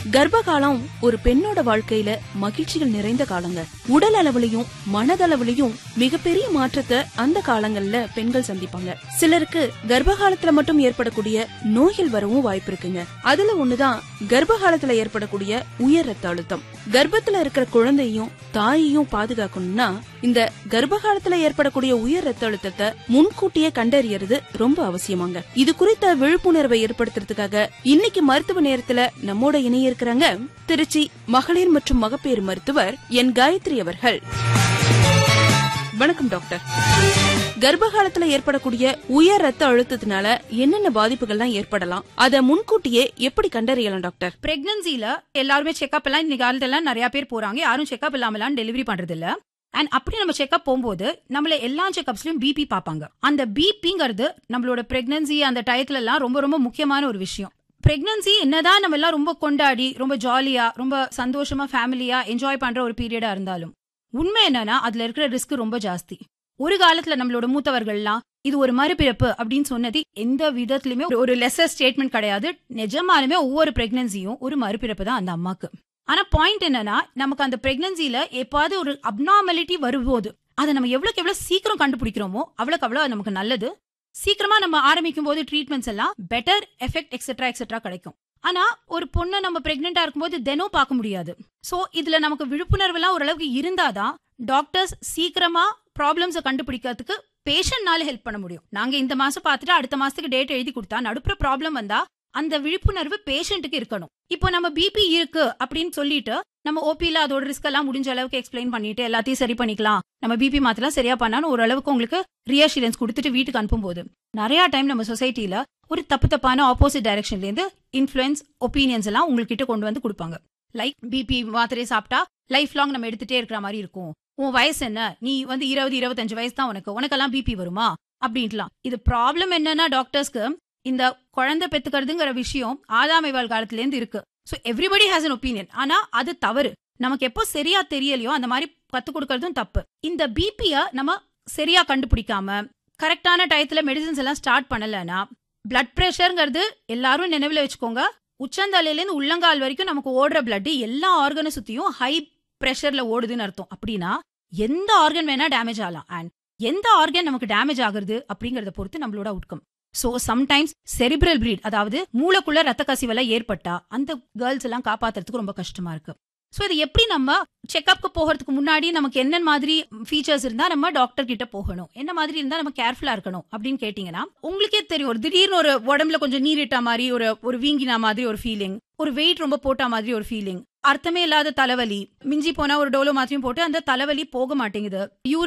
கர்ப்பகாலம் ஒரு பெண்ணோட வாழ்க்கையில மகிழ்ச்சிகள் நிறைந்த காலங்க உடல் அளவுலயும் மனதளவுலயும் மிகப்பெரிய மாற்றத்தை அந்த காலங்கள்ல பெண்கள் சந்திப்பாங்க சிலருக்கு கர்ப்ப காலத்துல மட்டும் ஏற்படக்கூடிய நோய்கள் வரவும் வாய்ப்பு இருக்குங்க அதுல ஒண்ணுதான் கர்ப்ப காலத்துல ஏற்படக்கூடிய உயர் ரத்த அழுத்தம் கர்ப்பத்துல இருக்கிற குழந்தையும் தாயையும் பாதுகாக்கணும்னா இந்த கர்ப்ப காலத்துல ஏற்படக்கூடிய உயர் ரத்த அழுத்தத்தை முன்கூட்டியே கண்டறியறது ரொம்ப அவசியமாங்க இது குறித்த விழிப்புணர்வை ஏற்படுத்துறதுக்காக இன்னைக்கு மருத்துவ நேரத்துல நம்மோட இணைய இருக்கிறாங்க திருச்சி மகளிர் மற்றும் மகப்பேறு மருத்துவர் என் காயத்ரி அவர்கள் வணக்கம் டாக்டர் கர்ப்ப காலத்துல ஏற்படக்கூடிய உயர் ரத்த அழுத்தத்தினால என்னென்ன பாதிப்புகள்லாம் ஏற்படலாம் அத முன்கூட்டியே எப்படி கண்டறியலாம் டாக்டர் பிரெக்னன்சில எல்லாருமே செக்அப் எல்லாம் இந்த காலத்துல எல்லாம் நிறைய பேர் போறாங்க யாரும் செக்அப் இல்லாமலாம் டெலிவரி பண்றது இல்ல அண்ட் அப்படி நம்ம செக்அப் போகும்போது நம்மள எல்லா செக்அப்ஸ்லயும் பிபி பார்ப்பாங்க அந்த பிபிங்கிறது நம்மளோட பிரெக்னன்சி அந்த டயத்துல எல்லாம் ரொம்ப ரொம்ப முக்கியமான ஒரு விஷயம் பிரெக்னன்சி என்னதான் நம்ம எல்லாம் ரொம்ப கொண்டாடி ரொம்ப ஜாலியா ரொம்ப சந்தோஷமா ஃபேமிலியா என்ஜாய் பண்ற ஒரு பீரியடா இருந்தாலும் உண்மை என்னன்னா அதுல இருக்கிற ரிஸ்க் ரொம்ப ஜாஸ்தி ஒரு காலத்துல நம்மளோட மூத்தவர்கள்லாம் இது ஒரு மறுபிறப்பு அப்படின்னு சொன்னது எந்த விதத்திலுமே ஒரு- ஒரு லெசர் ஸ்டேட்மெண்ட் கிடையாது நிஜமாலுமே ஒவ்வொரு பிரெக்னன்சியும் ஒரு மறுபிறப்பு தான் அந்த அம்மாக்கு ஆனா பாயிண்ட் என்னன்னா நமக்கு அந்த பிரெக்னன்சில எப்பாவது ஒரு அப்நார்மலிட்டி வரும்போது அதை நம்ம எவ்வளவுக்கு எவ்வளவு சீக்கிரம் கண்டுபிடிக்கிறோமோ அவ்வளவுக்கு அவ்வளவு அது நமக்கு நல்லது சீக்கிரமா நம்ம ஆரம்பிக்கும் போது ட்ரீட்மெண்ட்ஸ் எல்லாம் பெட்டர் எஃபெக்ட் எக்ஸெட்ரா எக்ஸெட்ரா கிடைக்கும் ஆனா ஒரு பொண்ணை நம்ம பிரெக்னெண்டா இருக்கும்போது தினம் பார்க்க முடியாது சோ இதுல நமக்கு விழிப்புணர்வு எல்லாம் ஓரளவுக்கு இருந்தாதான் டாக்டர்ஸ் சீக்கிரமா ப்ராப்ளம்ஸை கண்டுபிடிக்கிறதுக்கு பேஷண்ட்னால ஹெல்ப் பண்ண முடியும் நாங்க இந்த மாசம் பார்த்துட்டு அடுத்த மாசத்துக்கு டேட் எழுதி கொடுத்தா நடுப்புற ப்ராப்ளம் வந்தா அந்த விழிப்புணர்வு பேஷண்ட்டுக்கு இருக்கணும் இப்போ நம்ம பிபி இருக்கு அப்படின்னு சொல்லிட்டு நம்ம ஓபில அதோட ரிஸ்க் எல்லாம் முடிஞ்ச அளவுக்கு எக்ஸ்பிளைன் பண்ணிட்டு எல்லாத்தையும் சரி பண்ணிக்கலாம் நம்ம பிபி மாத்தலாம் சரியா பண்ணான்னு ஓரளவுக்கு உங்களுக்கு ரியஷூரன்ஸ் கொடுத்துட்டு வீட்டுக்கு அனுப்பும்போது நிறைய டைம் நம்ம சொசைட்டில ஒரு தப்பு தப்பான ஆப்போசிட் டைரக்ஷன்ல இருந்து இன்ஃபுளுன்ஸ் ஒப்பீனியன்ஸ் எல்லாம் உங்ககிட்ட கொண்டு வந்து கொடுப்பாங்க லைக் பிபி மாத்திரை சாப்பிட்டா லைஃப் லாங் நம்ம எடுத்துட்டே இருக்கிற மாதிரி இருக்கும் உன் வயசு என்ன நீ வந்து இருபது இருபத்தஞ்சு வயசு தான் உனக்கு உனக்கெல்லாம் பிபி வருமா அப்படின்ட்டுலாம் இது ப்ராப்ளம் என்னன்னா டாக்டர்ஸ்க்கு இந்த குழந்தை பெத்துக்கிறதுங்கிற விஷயம் ஆதாமைவாழ் காலத்துல இருந்து இருக்கு so everybody has an opinion ஆனா அது தவறு நமக்கு எப்போ சரியா தெரியலையோ அந்த மாதிரி கத்து கொடுக்கறதும் தப்பு இந்த பிபிய நம்ம சரியா கண்டுபிடிக்காம கரெக்டான டயத்துல மெடிசின்ஸ் எல்லாம் ஸ்டார்ட் பண்ணலன்னா பிளட் பிரஷர்ங்கிறது எல்லாரும் நினைவுல வச்சுக்கோங்க உச்சந்தலையில இருந்து உள்ளங்கால் வரைக்கும் நமக்கு ஓடுற பிளட் எல்லா ஆர்கனை சுத்தியும் ஹை பிரஷர்ல ஓடுதுன்னு அர்த்தம் அப்படின்னா எந்த ஆர்கன் வேணா டேமேஜ் ஆகலாம் அண்ட் எந்த ஆர்கன் நமக்கு டேமேஜ் ஆகுறது அப்படிங்கறத பொறுத்து நம்மளோட outcome so sometimes cerebral bleed அதாவது மூளைக்குள்ள ரத்த கசிவெல்லாம் ஏற்பட்டா அந்த கேர்ள்ஸ் எல்லாம் காப்பாத்துறதுக்கு ரொம்ப கஷ்டமா இருக்கு சோ இது எப்படி நம்ம செக்அப்க்கு போகிறதுக்கு முன்னாடி நமக்கு என்ன மாதிரி ஃபீச்சர்ஸ் இருந்தா நம்ம டாக்டர் கிட்ட போகணும் என்ன மாதிரி இருந்தா நம்ம கேர்ஃபுல்லா இருக்கணும் அப்படின்னு கேட்டீங்கன்னா உங்களுக்கே தெரியும் ஒரு திடீர்னு ஒரு உடம்புல கொஞ்சம் நீரிட்டா மாதிரி ஒரு ஒரு வீங்கினா மாதிரி ஒரு ஃபீலிங் ஒரு வெயிட் ரொம்ப போட்டா மாதிரி ஒரு ஃபீலிங் அர்த்தமே இல்லாத தலைவலி மிஞ்சி போனா ஒரு டோலோ மாத்திரையும் போட்டு அந்த தலைவலி போக மாட்டேங்குது யூரின்